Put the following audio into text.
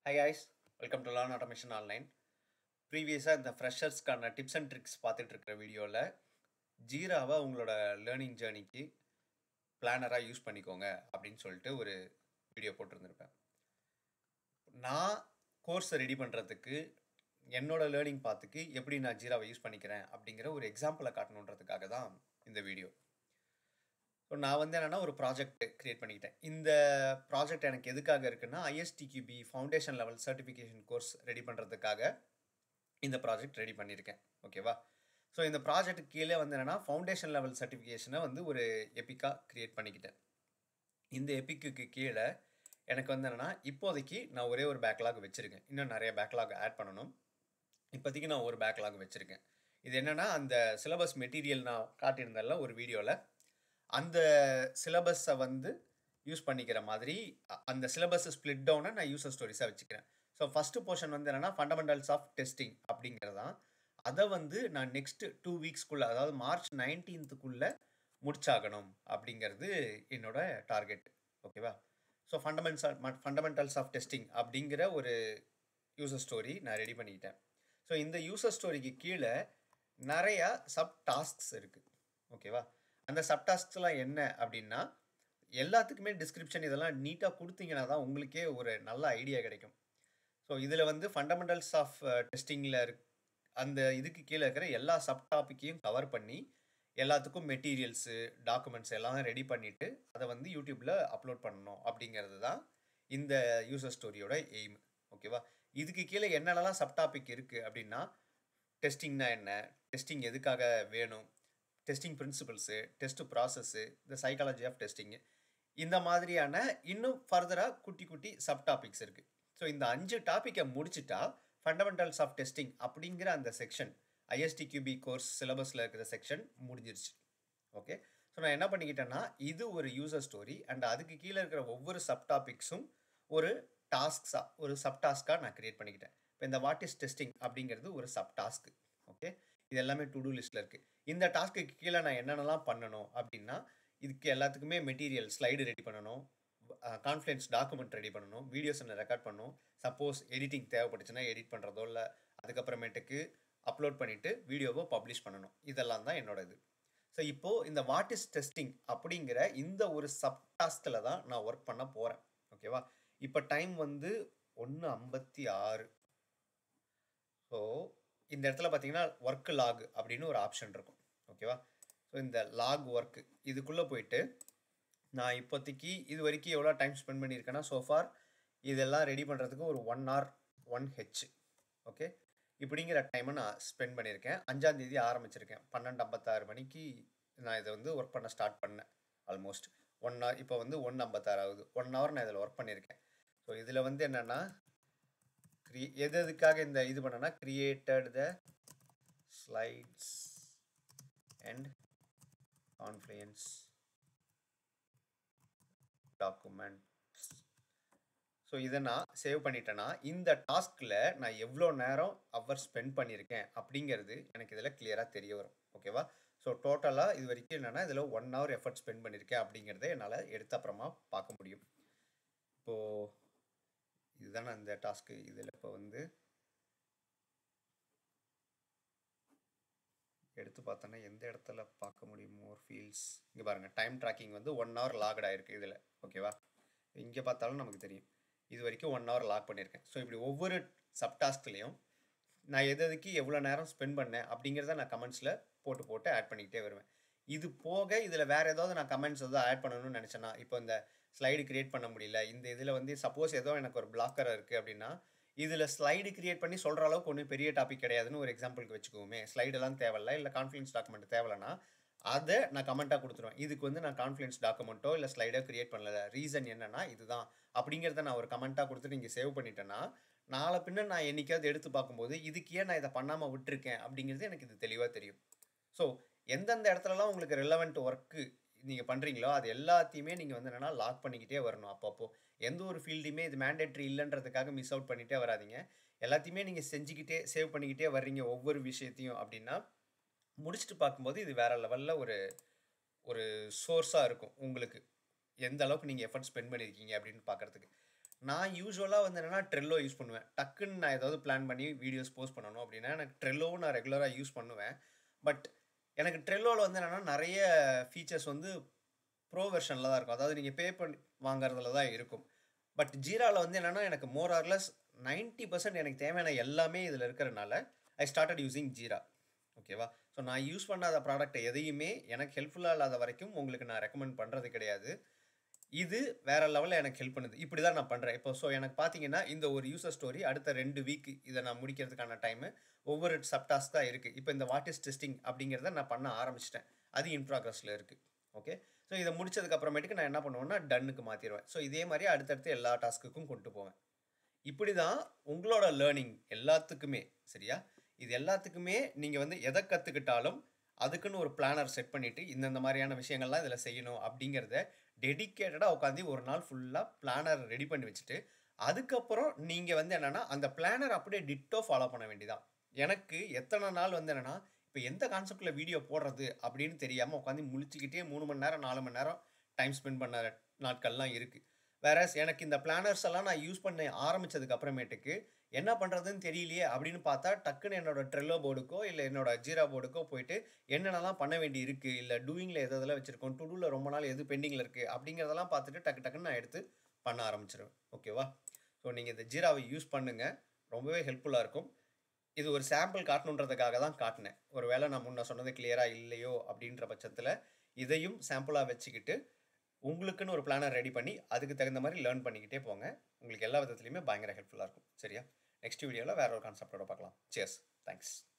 high guys welcome to learn automation online ப்ரீவியஸாக இந்த ஃப்ரெஷர்ஸ்க்கான tips and tricks பார்த்துட்டு இருக்கிற வீடியோவில் ஜீராவை உங்களோட லேர்னிங் ஜேர்னிக்கு பிளானராக யூஸ் பண்ணிக்கோங்க அப்படின்னு சொல்லிட்டு ஒரு வீடியோ போட்டிருந்திருப்பேன் நான் கோர்ஸை ரெடி பண்ணுறதுக்கு என்னோட லேர்னிங் பார்த்துக்கு எப்படி நான் ஜீராவை யூஸ் பண்ணிக்கிறேன் அப்படிங்கிற ஒரு எக்ஸாம்பிளை காட்டணுன்றதுக்காக தான் இந்த வீடியோ ஸோ நான் வந்து என்னென்னா ஒரு ப்ராஜெக்ட் க்ரியேட் பண்ணிக்கிட்டேன் இந்த ப்ராஜெக்ட் எனக்கு எதுக்காக இருக்குன்னா ISTQB foundation level certification course ready பண்ணுறதுக்காக இந்த ப்ராஜெக்ட் ரெடி பண்ணியிருக்கேன் ஓகேவா ஸோ இந்த ப்ராஜெக்ட் கீழே வந்து என்னென்னா ஃபவுண்டேஷன் லெவல் சர்டிஃபிகேஷனை வந்து ஒரு எப்பிக்காக க்ரியேட் பண்ணிக்கிட்டேன் இந்த எப்பிக்கு கீழே எனக்கு வந்து என்னென்னா இப்போதைக்கு நான் ஒரே ஒரு பேக்லாக் வச்சுருக்கேன் இன்னும் நிறைய பேக்லாக் ஆட் பண்ணணும் இப்போதைக்கு நான் ஒரு பேக்லாக் வச்சுருக்கேன் இது என்னென்னா அந்த சிலபஸ் மெட்டீரியல் நான் காட்டியிருந்தேன்ல ஒரு வீடியோவில் அந்த சிலபஸை வந்து யூஸ் பண்ணிக்கிற மாதிரி அ- அந்த சிலபஸை ஸ்ப்ளிட் டவுனை நான் யூசர் ஸ்டோரிஸாக வச்சுக்கிறேன் ஸோ ஃபஸ்ட்டு போர்ஷன் வந்து என்னென்னா ஃபண்டமெண்டல்ஸ் ஆஃப் டெஸ்டிங் அப்படிங்கிறது தான் அதை வந்து நான் நெக்ஸ்ட் டூ வீக்ஸ்க்குள்ளே அதாவது மார்ச் நைன்டீன்த்துக்குள்ளே முடிச்சாகணும் அப்படிங்கிறது என்னோட டார்கெட் ஓகேவா so fundaments fundamentals of testing அப்படிங்கிற ஒரு யூசர் ஸ்டோரி நான் ரெடி பண்ணிக்கிட்டேன் ஸோ இந்த யூசர் ஸ்டோரிக்கு கீழே நிறையா சப் டாஸ்க்ஸ் இருக்குது ஓகேவா அந்த சப் டாஸ்க்ஸ்லாம் என்ன அப்படின்னா எல்லாத்துக்குமே டிஸ்கிரிப்ஷன் இதெல்லாம் நீட்டாக கொடுத்தீங்கன்னா தான் உங்களுக்கே ஒரு நல்ல ஐடியா கிடைக்கும் ஸோ இதில் வந்து ஃபண்டமெண்டல்ஸ் ஆஃப் டெஸ்டிங்கில் இருக் அந்த இதுக்கு கீழே இருக்கிற எல்லா சப் டாப்பிக்கையும் கவர் பண்ணி எல்லாத்துக்கும் மெட்டீரியல்ஸு டாக்குமெண்ட்ஸ் எல்லாம் ரெடி பண்ணிவிட்டு அதை வந்து யூடியூப்பில் அப்லோட் பண்ணணும் அப்படிங்கிறது தான் இந்த யூசர் ஸ்டோரியோட எய்ம் ஓகேவா இதுக்கு கீழே என்னென்னலாம் சப் டாபிக் இருக்குது அப்படின்னா டெஸ்டிங்னா என்ன டெஸ்டிங் எதுக்காக வேணும் டெஸ்டிங் பிரின்சிபல்ஸு டெஸ்ட் ப்ராசஸ்ஸு இந்த சைக்காலஜி ஆஃப் டெஸ்டிங்கு இந்த மாதிரியான இன்னும் ஃபர்தராக குட்டி குட்டி சப் டாபிக்ஸ் இருக்குது ஸோ இந்த அஞ்சு டாப்பிக்கை முடிச்சிட்டா ஃபண்டமெண்டல்ஸ் ஆஃப் டெஸ்டிங் அப்படிங்கிற அந்த செக்ஷன் ஐஎஸ்டிக்யூபி கோர்ஸ் சிலபஸில் இருக்கிற செக்ஷன் முடிஞ்சிருச்சு ஓகே ஸோ நான் என்ன பண்ணிக்கிட்டேன்னா இது ஒரு யூசர் ஸ்டோரி அண்ட் அதுக்கு கீழே இருக்கிற ஒவ்வொரு சப் டாபிக்ஸும் ஒரு டாஸ்க்ஸாக ஒரு சப் டாஸ்க்காக நான் கிரியேட் பண்ணிக்கிட்டேன் இப்போ இந்த வாட் இஸ் டெஸ்டிங் அப்படிங்கிறது ஒரு சப் டாஸ்க் ஓகே இது எல்லாமே டு டூ லிஸ்ட்டில் இருக்குது இந்த டாஸ்க்கு கீழே நான் என்னென்னலாம் பண்ணணும் அப்படின்னா இதுக்கு எல்லாத்துக்குமே மெட்டீரியல் ஸ்லைடு ரெடி பண்ணணும் கான்ஃபரன்ஸ் டாக்குமெண்ட் ரெடி பண்ணணும் வீடியோஸ் என்ன ரெக்கார்ட் பண்ணணும் சப்போஸ் எடிட்டிங் தேவைப்பட்டுச்சுன்னா எடிட் பண்ணுறதோ இல்லை அதுக்கப்புறமேட்டுக்கு அப்லோட் பண்ணிவிட்டு வீடியோவை பப்ளிஷ் பண்ணணும் இதெல்லாம் தான் என்னோட இது ஸோ இப்போது இந்த வாட் இஸ் டெஸ்டிங் அப்படிங்கிற இந்த ஒரு சப் டாஸ்கில் தான் நான் ஒர்க் பண்ண போகிறேன் ஓகேவா இப்போ டைம் வந்து ஒன்று ஐம்பத்தி ஆறு ஸோ இந்த இடத்துல பார்த்தீங்கன்னா ஒர்க் லாக் அப்படின்னு ஒரு ஆப்ஷன் இருக்கும் ஓகேவா ஸோ இந்த லாக் ஒர்க் இதுக்குள்ளே போயிட்டு நான் இப்போதைக்கு இது வரைக்கும் எவ்வளோ டைம் ஸ்பெண்ட் பண்ணியிருக்கேன்னா சோஃபார் இதெல்லாம் ரெடி பண்ணுறதுக்கு ஒரு one hour one H okay இப்படிங்கிற டைமை நான் ஸ்பெண்ட் பண்ணியிருக்கேன் அஞ்சாந்தேதி ஆரம்பிச்சிருக்கேன் பன்னெண்டு ஐம்பத்தாறு மணிக்கு நான் இதை வந்து ஒர்க் பண்ண ஸ்டார்ட் பண்ணேன் ஆல்மோஸ்ட் ஒன் hour இப்போ வந்து ஒன்று ஐம்பத்தாறு ஆகுது ஒன் hour நான் இதில் ஒர்க் பண்ணியிருக்கேன் ஸோ இதில் வந்து என்னென்னா க்ரி எது எதுக்காக இந்த இது பண்ணனா created the slides and confluence documents so இதை நான் சேவ் பண்ணிட்டேன்னா இந்த டாஸ்கில் நான் எவ்வளோ நேரம் அவர் ஸ்பெண்ட் பண்ணியிருக்கேன் அப்படிங்கிறது எனக்கு இதில் கிளியராக தெரிய வரும் ஓகேவா ஸோ டோட்டலாக இது வரைக்கும் என்னென்னா இதில் ஒன் ஹவர் எஃபர்ட் ஸ்பெண்ட் பண்ணியிருக்கேன் அப்படிங்கிறத என்னால் எடுத்த அப்புறமா பார்க்க முடியும் இப்போது இதுதானே அந்த டாஸ்க்கு இதில் இப்போ வந்து எடுத்து பார்த்தோன்னா எந்த இடத்துல பார்க்க முடியும் மோர் ஃபீல்ஸ் இங்கே பாருங்கள் டைம் ட்ராக்கிங் வந்து ஒன் ஹவர் லாக்ட் ஆயிருக்கு இதில் ஓகேவா இங்கே பார்த்தாலும் நமக்கு தெரியும் இது வரைக்கும் ஒன் ஹவர் லாக் பண்ணியிருக்கேன் ஸோ இப்படி ஒவ்வொரு சப் டாஸ்க்லேயும் நான் எது எதுக்கு எவ்வளோ நேரம் ஸ்பெண்ட் பண்ணேன் அப்படிங்கிறத நான் கமெண்ட்ஸில் போட்டு போட்டு ஆட் பண்ணிக்கிட்டே வருவேன் இது போக இதில் வேறு ஏதாவது நான் கமெண்ட்ஸ் ஏதாவது ஆட் பண்ணணும்னு நினச்சேன்னா இப்போ இந்த ஸ்லைடு கிரியேட் பண்ண முடியல இந்த இதில் வந்து சப்போஸ் ஏதோ எனக்கு ஒரு பிளாக்கர் இருக்குது அப்படின்னா இதில் ஸ்லைடு கிரியேட் பண்ணி சொல்கிற அளவுக்கு ஒன்றும் பெரிய டாபிக் கிடையாதுன்னு ஒரு எக்ஸாம்பிளுக்கு வச்சுக்கோமே ஸ்லைடெல்லாம் தேவையில்ல இல்லை கான்ஃபரன்ஸ் டாக்குமெண்ட் தேவையில்லைன்னா அதை நான் கமெண்ட்டாக கொடுத்துருவேன் இதுக்கு வந்து நான் கான்ஃபரன்ஸ் டாக்குமெண்ட்டோ இல்லை ஸ்லைடோ கிரியேட் பண்ணல ரீசன் என்னன்னா இதுதான் அப்படிங்கிறத நான் ஒரு கமெண்ட்டாக கொடுத்துட்டு இங்கே சேவ் பண்ணிட்டேன்னா நாளை பின்ன நான் என்னைக்காவது எடுத்து பார்க்கும்போது இதுக்கு ஏன் நான் இதை பண்ணாமல் விட்டுருக்கேன் அப்படிங்கிறது எனக்கு இது தெளிவாக தெரியும் ஸோ எந்தெந்த இடத்துலலாம் உங்களுக்கு ரெலவெண்ட் ஒர்க்கு நீங்கள் பண்ணுறீங்களோ அது எல்லாத்தையுமே நீங்கள் வந்து என்னென்னா லாக் பண்ணிக்கிட்டே வரணும் அப்பப்போ எந்த ஒரு ஃபீல்டையுமே இது மேண்டேட்ரி இல்லைன்றதுக்காக மிஸ் அவுட் பண்ணிகிட்டே வராதீங்க எல்லாத்தையுமே நீங்கள் செஞ்சுக்கிட்டே சேவ் பண்ணிக்கிட்டே வர்றீங்க ஒவ்வொரு விஷயத்தையும் அப்படின்னா முடிச்சுட்டு பார்க்கும்போது இது வேற லெவலில் ஒரு ஒரு சோர்ஸாக இருக்கும் உங்களுக்கு எந்த அளவுக்கு நீங்கள் எஃபர்ட் ஸ்பெண்ட் பண்ணியிருக்கீங்க அப்படின்னு பார்க்குறதுக்கு நான் யூசுவலாக வந்து என்னென்னா ட்ரெல்லோ யூஸ் பண்ணுவேன் டக்குன்னு நான் ஏதாவது பிளான் பண்ணி வீடியோஸ் போஸ்ட் பண்ணணும் அப்படின்னா எனக்கு ட்ரெல்லோவும் நான் ரெகுலராக யூஸ் பண்ணுவேன் பட் எனக்கு ட்ரெல்லோவில் வந்து என்னென்னா நிறைய ஃபீச்சர்ஸ் வந்து ப்ரோ வெர்ஷனில் தான் இருக்கும் அதாவது நீங்கள் பே பண்ணி வாங்குறதுல தான் இருக்கும் பட் ஜீராவில் வந்து என்னென்னா எனக்கு மோர் ஆர்லெஸ் நைன்ட்டி பர்சன்ட் எனக்கு தேவையான எல்லாமே இதில் இருக்கிறனால ஐ ஸ்டார்டட் யூஸிங் ஜீரா ஓகேவா ஸோ நான் யூஸ் பண்ணாத ப்ராடக்ட் எதையுமே எனக்கு ஹெல்ப்ஃபுல்லாக இல்லாத வரைக்கும் உங்களுக்கு நான் ரெக்கமெண்ட் பண்ணுறது கிடையாது இது வேற லெவலில் எனக்கு ஹெல்ப் பண்ணுது இப்படி தான் நான் பண்ணுறேன் இப்போ ஸோ எனக்கு பார்த்தீங்கன்னா இந்த ஒரு யூசர் ஸ்டோரி அடுத்த ரெண்டு வீக் இதை நான் முடிக்கிறதுக்கான டைமு ஒவ்வொரு சப்டாஸ்க் தான் இருக்குது இப்போ இந்த வாட் இஸ் டெஸ்டிங் அப்படிங்கிறத நான் பண்ண ஆரம்பிச்சிட்டேன் அது இன் ப்ராக்ரஸில் இருக்குது ஓகே ஸோ இதை முடிச்சதுக்கு அப்புறமேட்டுக்கு நான் என்ன பண்ணுவேன்னா டன்னுக்கு மாற்றிடுவேன் ஸோ இதே மாதிரி அடுத்தடுத்து எல்லா டாஸ்க்குக்கும் கொண்டு போவேன் இப்படி தான் உங்களோட லேர்னிங் எல்லாத்துக்குமே சரியா இது எல்லாத்துக்குமே நீங்கள் வந்து எதை கற்றுக்கிட்டாலும் அதுக்குன்னு ஒரு பிளானர் செட் பண்ணிவிட்டு இந்தந்த மாதிரியான விஷயங்கள்லாம் இதில் செய்யணும் அப்படிங்கிறத டெடிக்கேட்டடாக உட்காந்து ஒரு நாள் ஃபுல்லாக பிளானர் ரெடி பண்ணி வச்சுட்டு அதுக்கப்புறம் நீங்கள் வந்து என்னென்னா அந்த பிளானர் அப்படியே டிட்டோ ஃபாலோ பண்ண வேண்டியதான் எனக்கு எத்தனை நாள் வந்து என்னென்னா இப்போ எந்த கான்செப்டில் வீடியோ போடுறது அப்படின்னு தெரியாமல் உட்காந்து முழிச்சிக்கிட்டே மூணு மணி நேரம் நாலு மணி நேரம் டைம் ஸ்பெண்ட் பண்ண நாட்கள்லாம் இருக்குது வேற எனக்கு இந்த பிளானர்ஸ் எல்லாம் நான் யூஸ் பண்ண ஆரம்பிச்சதுக்கு அப்புறமேட்டுக்கு என்ன பண்ணுறதுன்னு தெரியலையே அப்படின்னு பார்த்தா டக்குன்னு என்னோட ட்ரெல்லோ போர்டுக்கோ இல்லை என்னோட ஜீரா போர்டுக்கோ போயிட்டு என்னென்னலாம் பண்ண வேண்டி இருக்குது இல்லை டூயிங்கில் எது எதெல்லாம் வச்சுருக்கோம் டுடூவில் ரொம்ப நாள் எது பெண்டிங்கில் இருக்குது அப்படிங்கிறதெல்லாம் பார்த்துட்டு டக்கு டக்குன்னு நான் எடுத்து பண்ண ஆரம்பிச்சிருவேன் ஓகேவா ஸோ நீங்கள் இந்த ஜீராவை யூஸ் பண்ணுங்கள் ரொம்பவே ஹெல்ப்ஃபுல்லாக இருக்கும் இது ஒரு சாம்பிள் காட்டணுன்றதுக்காக தான் காட்டினேன் ஒரு வேளை நான் முன்ன சொன்னது கிளியராக இல்லையோ அப்படின்ற பட்சத்தில் இதையும் சாம்பிளாக வச்சுக்கிட்டு உங்களுக்குன்னு ஒரு பிளானர் ரெடி பண்ணி அதுக்கு தகுந்த மாதிரி லேர்ன் பண்ணிக்கிட்டே போங்க உங்களுக்கு எல்லா விதத்துலையுமே பயங்கர ஹெல்ப்ஃபுல்லாக இருக்கும் சரியா நெக்ஸ்ட் வீடியோவில் வேற ஒரு கான்செப்டோட பார்க்கலாம் சேர்ஸ் தேங்க்ஸ்